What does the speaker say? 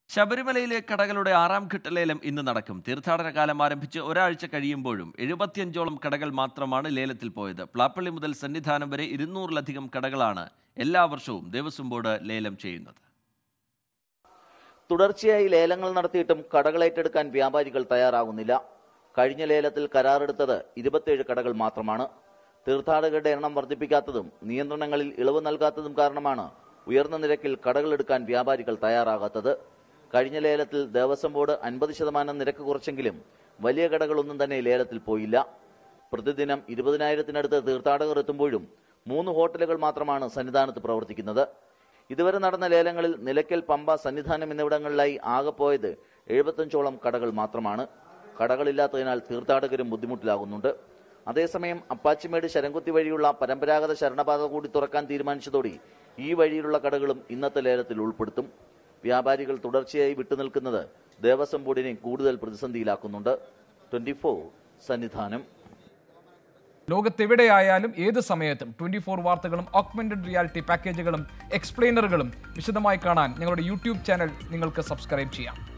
ശബരിമലയിലെ കടകളുടെ ആറാം ഘട്ട ലേലം ഇന്ന് നടക്കും തീർത്ഥാടന കാലം ആരംഭിച്ച് ഒരാഴ്ച കഴിയുമ്പോഴും എഴുപത്തിയഞ്ചോളം കടകൾ മാത്രമാണ് ലേലത്തിൽ പോയത് പ്ലാപ്പള്ളി മുതൽ സന്നിധാനം വരെ ഇരുന്നൂറിലധികം കടകളാണ് എല്ലാ വർഷവും ദേവസ്വം ബോർഡ് ലേലം ചെയ്യുന്നത് തുടർച്ചയായി ലേലങ്ങൾ നടത്തിയിട്ടും കടകൾ ഏറ്റെടുക്കാൻ വ്യാപാരികൾ തയ്യാറാകുന്നില്ല കഴിഞ്ഞ ലേലത്തിൽ കരാറെടുത്തത് ഇരുപത്തിയേഴ് കടകൾ മാത്രമാണ് തീർത്ഥാടകരുടെ എണ്ണം വർദ്ധിപ്പിക്കാത്തതും നിയന്ത്രണങ്ങളിൽ ഇളവ് നൽകാത്തതും കാരണമാണ് ഉയർന്ന നിരക്കിൽ കടകൾ എടുക്കാൻ വ്യാപാരികൾ തയ്യാറാകാത്തത് കഴിഞ്ഞ ലേലത്തിൽ ദേവസ്വം ബോർഡ് അൻപത് ശതമാനം നിരക്ക് കുറച്ചെങ്കിലും വലിയ കടകളൊന്നും തന്നെ ലേലത്തിൽ പോയില്ല പ്രതിദിനം ഇരുപതിനായിരത്തിനടുത്ത് തീർത്ഥാടകർ എത്തുമ്പോഴും മൂന്ന് ഹോട്ടലുകൾ മാത്രമാണ് സന്നിധാനത്ത് പ്രവർത്തിക്കുന്നത് ഇതുവരെ നടന്ന ലേലങ്ങളിൽ നിലയ്ക്കൽ പമ്പ സന്നിധാനം എന്നിവിടങ്ങളിലായി ആകെ പോയത് എഴുപത്തഞ്ചോളം കടകൾ മാത്രമാണ് കടകളില്ലാത്തതിനാൽ തീർത്ഥാടകരും ബുദ്ധിമുട്ടിലാകുന്നുണ്ട് അതേസമയം അപ്പാച്ചിമേട് ശരംകുത്തി വഴിയുള്ള പരമ്പരാഗത ശരണപാത കൂടി തുറക്കാൻ തീരുമാനിച്ചതോടെ ഈ വഴിയിലുള്ള കടകളും ഇന്നത്തെ ലേലത്തിൽ ഉൾപ്പെടുത്തും വ്യാപാരികൾ തുടർച്ചയായി വിട്ടുനിൽക്കുന്നത് ദേവസ്വം ബോർഡിനെ കൂടുതൽ പ്രതിസന്ധിയിലാക്കുന്നുണ്ട് ട്വന്റി സന്നിധാനം ലോകത്തെവിടെയായാലും ഏത് സമയത്തും ട്വന്റി ഫോർ വാർത്തകളും ഓഗ്മെന്റഡ് റിയാലിറ്റി പാക്കേജുകളും എക്സ്പ്ലെയിനറുകളും വിശദമായി കാണാൻ ഞങ്ങളുടെ യൂട്യൂബ് ചാനൽ നിങ്ങൾക്ക് സബ്സ്ക്രൈബ് ചെയ്യാം